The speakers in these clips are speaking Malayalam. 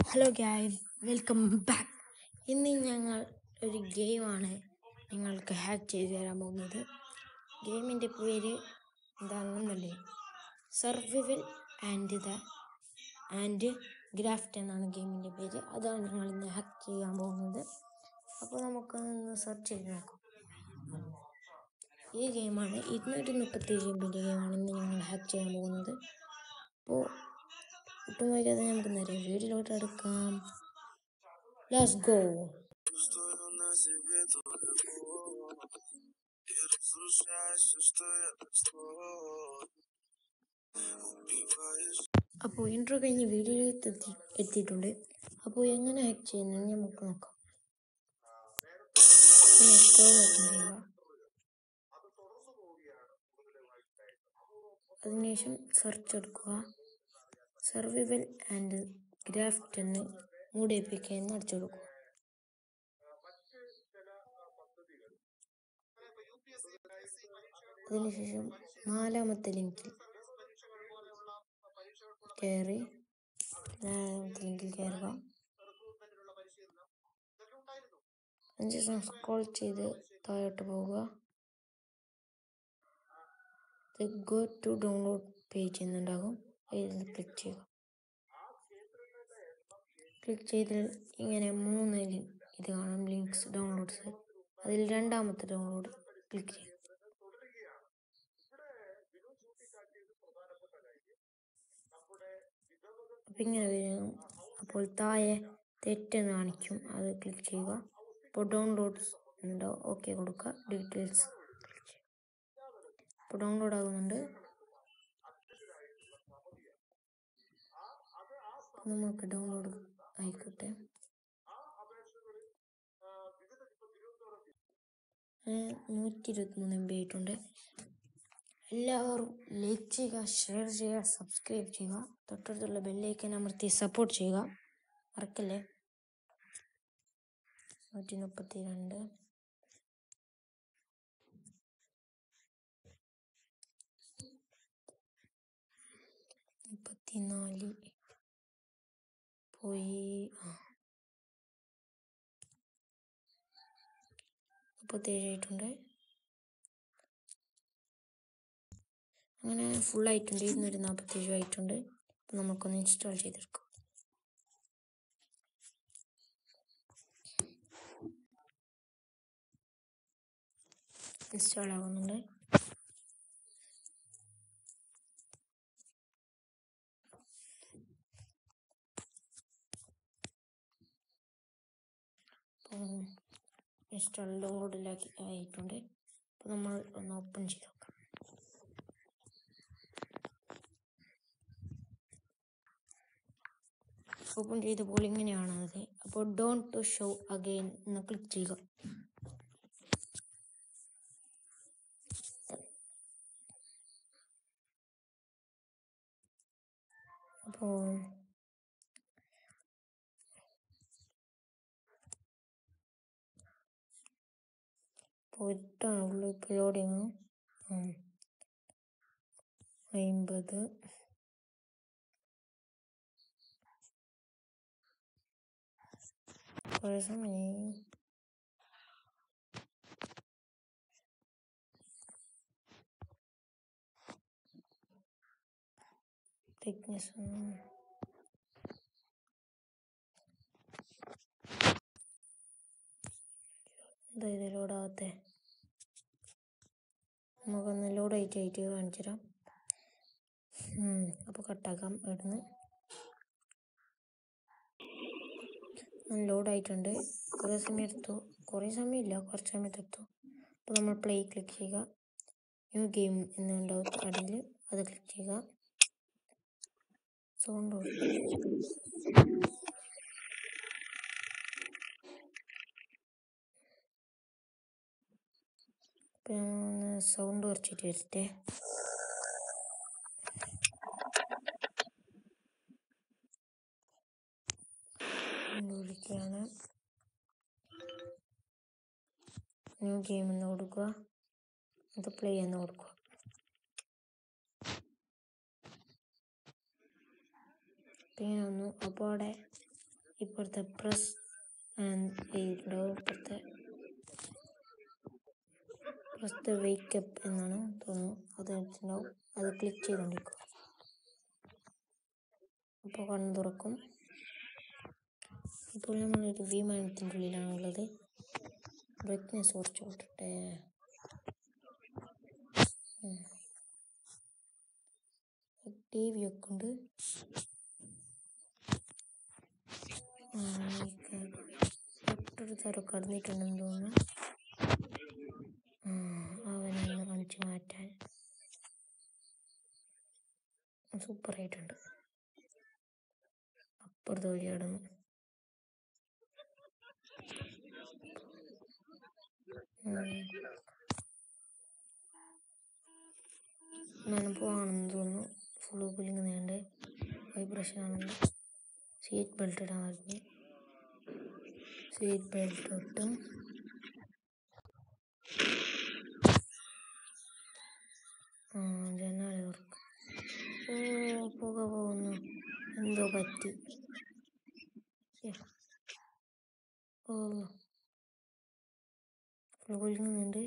ഹലോ ഗായ് വെൽക്കം ബാക്ക് ഇന്ന് ഞങ്ങൾ ഒരു ഗെയിമാണ് നിങ്ങൾക്ക് ഹാക്ക് ചെയ്തു തരാൻ പോകുന്നത് ഗെയിമിൻ്റെ പേര് എന്താണെന്നല്ലേ survival and the and craft എന്നാണ് ഗെയിമിൻ്റെ പേര് അതാണ് ഞങ്ങൾ ഇന്ന് ഹാക്ക് ചെയ്യാൻ പോകുന്നത് അപ്പോൾ നമുക്കൊന്ന് സെർച്ച് ചെയ്ത് നോക്കാം ഈ ഗെയിമാണ് ഇരുന്നൂറ്റി മുപ്പത്തേഴ് എം ബിൻ്റെ ഗെയിമാണ് ഇന്ന് ഞങ്ങൾ ഹാക്ക് ചെയ്യാൻ പോകുന്നത് അപ്പോൾ ഒട്ടും വൈകാതെ നമുക്ക് നേരെ വീട്ടിലോട്ട് എടുക്കാം let's go Estoy donde se ve todo el amor. Y reflujas, estoy al estoy. Viva es അപ്പോൾ ഇൻട്രോ കഴിഞ്ഞ് വീഡിയോയിലേക്ക് എത്തി എത്തിയിട്ടുണ്ട് അപ്പോൾ എങ്ങനെ ഹാക്ക് ചെയ്യുന്നത് നമുക്ക് നോക്കാം പിന്നെ Chrome open ചെയ്യുക അതിനുശേഷം സെർച്ച് എടുക്കുക സർവൈവൽ ആൻഡ് ഗ്രാഫ്റ്റ് എന്ന് മൂടിയേപ്പിക്കുക എന്ന് അടിച്ചു കൊടുക്കുക അതിനുശേഷം നാലാമത്തെ ലിങ്കിൽ കയറി നാലാമത്തെ ലിങ്കിൽ കയറുക അതിനുശേഷം സ്ക്രോൾ ചെയ്ത് താഴോട്ട് പോവുക ഗോ ടു ഡൗൺലോഡ് പേജ് എന്നുണ്ടാകും അതിൽ ക്ലിക്ക് ചെയ്യുക ക്ലിക്ക് ചെയ്ത് ഇങ്ങനെ മൂന്ന് link ഇത് കാണും ലിങ്ക്സ് ഡൗൺലോഡ്സ് അതിൽ രണ്ടാമത്തെ ഡൗൺലോഡ് ക്ലിക്ക് ചെയ്യുക അപ്പം ഇങ്ങനെ വരും അപ്പോൾ താഴെ തെറ്റെന്ന് കാണിക്കും അത് ക്ലിക്ക് ചെയ്യുക അപ്പോൾ ഡൗൺലോഡ്സ് എന്നുണ്ടാവും ഓക്കെ കൊടുക്കുക ഡീറ്റെയിൽസ് ക്ലിക്ക് ചെയ്യുക അപ്പോൾ ഡൗൺലോഡ് ആകുന്നുണ്ട് അപ്പോൾ നമുക്ക് ഡൗൺലോഡ് ആയിക്കോട്ടെ നൂറ്റി ഇരുപത്തിമൂന്ന് എം ബി ആയിട്ടുണ്ട് എല്ലാവരും ലൈക്ക് ചെയ്യുക ഷെയർ ചെയ്യുക സബ്സ്ക്രൈബ് ചെയ്യുക തൊട്ടടുത്തുള്ള ബെല്ലൈക്കൻ അമർത്തി സപ്പോർട്ട് ചെയ്യുക മറക്കല്ലേ നൂറ്റി മുപ്പത്തി രണ്ട് മുപ്പത്തിനാല് പോയി ആ മുപ്പത്തേഴ് ആയിട്ടുണ്ട് അങ്ങനെ ഫുൾ ആയിട്ടുണ്ട് ഇരുന്നൂറ്റി നാൽപ്പത്തേഴ് ആയിട്ടുണ്ട് അപ്പം നമുക്കൊന്ന് ഇൻസ്റ്റാൾ ചെയ്തെടുക്കാം ഇൻസ്റ്റാൾ ആകുന്നുണ്ട് അപ്പം ഇൻസ്റ്റാൾ ഡൗൺലോഡിലാക്കി ആയിട്ടുണ്ട് അപ്പോൾ നമ്മൾ ഒന്ന് ഓപ്പൺ ചെയ്ത് നോക്കാം ഓപ്പൺ ചെയ്തപ്പോൾ ഇങ്ങനെയാണ് അത് അപ്പോൾ ഡോണ്ട് ടു ഷോ അഗെയിൻ എന്ന് ക്ലിക്ക് ചെയ്യുക അപ്പോൾ പോയിട്ടാണ് ഉള്ളു ഇപ്പോൾ ലോഡിങ് അമ്പത് കുറേ സമയം തിക്നെസ് എന്താ ഇത് ലോഡാകത്തെ നമുക്കൊന്ന് ലോഡ് ആയിട്ട് ആയിട്ട് കാണിച്ചു തരാം അപ്പോൾ കട്ടാക്കാം ഇവിടുന്ന് ലോഡ് ആയിട്ടുണ്ട് കുറേ സമയം എടുത്തു കുറേ സമയമില്ല കുറച്ച് സമയത്ത് എടുത്തു അപ്പോൾ നമ്മൾ പ്ലേ ക്ലിക്ക് ചെയ്യുക ന്യൂ ഗെയിം എന്നുണ്ടാവും അടിയിൽ അത് ക്ലിക്ക് ചെയ്യുക സൗണ്ട് പിന്നെ സൗണ്ട് കുറച്ചിട്ട് വരട്ടെ വിളിക്കുകയാണ് ന്യൂ ഗെയിം എന്ന് കൊടുക്കുക അത് പ്ലേ എന്ന് കൊടുക്കുക പിന്നെ വന്നു അപ്പോൾ അവിടെ ഇപ്പോഴത്തെ പ്രസ് എഴുതിയിട്ടുണ്ടാവും ഇപ്പോഴത്തെ പ്രസ് ദ വേക്കപ്പ് എന്നാണ് തോന്നുന്നു അത് വെച്ചിട്ടുണ്ടാവും അത് ക്ലിക്ക് ചെയ്തുകൊണ്ടിരിക്കും അപ്പോൾ കണ്ണ് തുറക്കും ഇപ്പോൾ നമ്മളൊരു വിമാനത്തിൻ്റെ ഉള്ളിലാണ് ഉള്ളത് ബ്രൈറ്റ്നെസ് കുറച്ച് വിട്ടിട്ടെ ടി വി ഒക്കെ ഉണ്ട് തൊട്ടടുത്താരോ കടന്നിട്ടുണ്ടെന്ന് തോന്നുന്നു ആ, അവനൊന്ന് കാണിച്ച് മാറ്റാൻ സൂപ്പറായിട്ടുണ്ട് അപ്പുറത്തെ വഴി കടന്നു ഞാൻ പോവാണെന്ന് തോന്നുന്നു ഫുള്ള് കുലുങ്ങുന്നുണ്ട് വൈബ്രേഷൻ ആണെന്ന് സീറ്റ് ബെൽറ്റ് ഇടാൻ പറഞ്ഞു സീറ്റ് ബെൽറ്റ് ഇട്ടും ആ ജനാല തുറക്കും ഓ പുക പോകുന്നു എന്തോ പറ്റി ശ്ശെ. ഓ ഫുള്ള് കുലുങ്ങുന്നുണ്ട്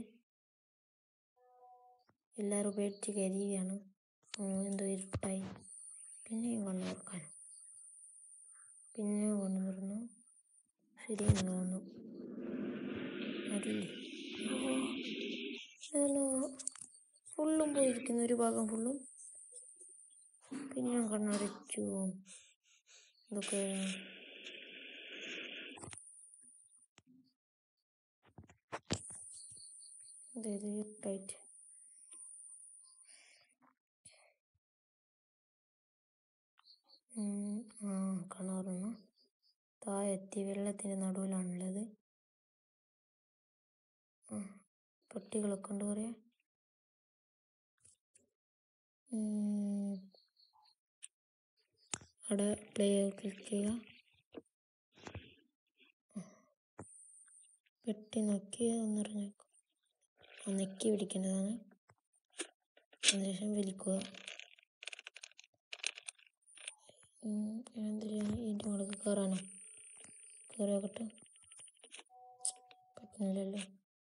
എല്ലാവരും പേടിച്ച് കരയുകയാണ് ഓ എന്തോ ഇരുട്ടായി പിന്നെയും കണ്ണു തുറക്കാൻ പിന്നെയും കണ്ണു തുറന്നു ശരിയെന്ന് തോന്നുന്നു അതില്ലേ ഓ ഞാനോ ഫുള്ളും പോയിരിക്കുന്നു ഒരു ഭാഗം ഫുള്ളും പിന്നെ ഞാൻ കണ്ണടച്ചു ഇതൊക്കെ അതായത് ഇരുട്ടായിട്ട് ഉം, ആ കണ്ണുറന്നു താഴെത്തി വെള്ളത്തിൻ്റെ നടുവിലാണുള്ളത് ആ, പട്ടികളൊക്കെ ഉണ്ട് കുറേ ഉം, അവിടെ പ്ലേ ക്ലിക്ക് ചെയ്യുക പെട്ടി നോക്കി ഒന്നിറങ്ങി നെക്കി പിടിക്കേണ്ടതാണ് അതിനുശേഷം വലിക്കുക ഉം, എന്ത് ചെയ്യണം ഇതിൻ്റെ മുകളിൽ കയറാനോ കയറി നോക്കട്ടെ പറ്റുന്നില്ലല്ലോ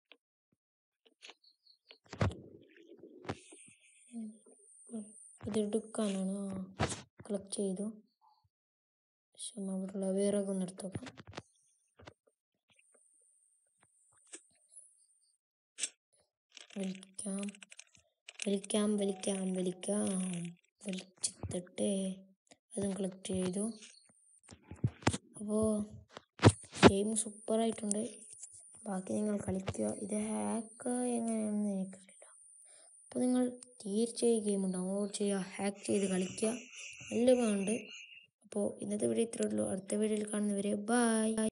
ഉം, ഉം. ഇത് എടുക്കാനാണ് ആ കളക്ട് ചെയ്തു പക്ഷെ അവിടെയുള്ള വിറകൊന്നും എടുത്ത് നോക്കാം വലിക്കാം വലിക്കാം വലിക്കാം വലിക്കാം വലിച്ചിട്ടിട്ട് അതും കളക്ട് ചെയ്തു അപ്പോൾ ഗെയിം സൂപ്പറായിട്ടുണ്ട് ബാക്കി നിങ്ങൾ കളിക്കുക ഇത് ഹാക്ക് എങ്ങനെയാണെന്ന് എനിക്കറിയില്ല അപ്പോൾ നിങ്ങൾ തീർച്ചയായും ഗെയിം ഡൗൺലോഡ് ചെയ്യുക ഹാക്ക് ചെയ്ത് കളിക്കുക നല്ല ഉണ്ട് അപ്പോൾ ഇന്നത്തെ വീഡിയോ ഇത്രയേ ഉള്ളൂ അടുത്ത വീഡിയോയിൽ കാണുന്നവരെ ബൈ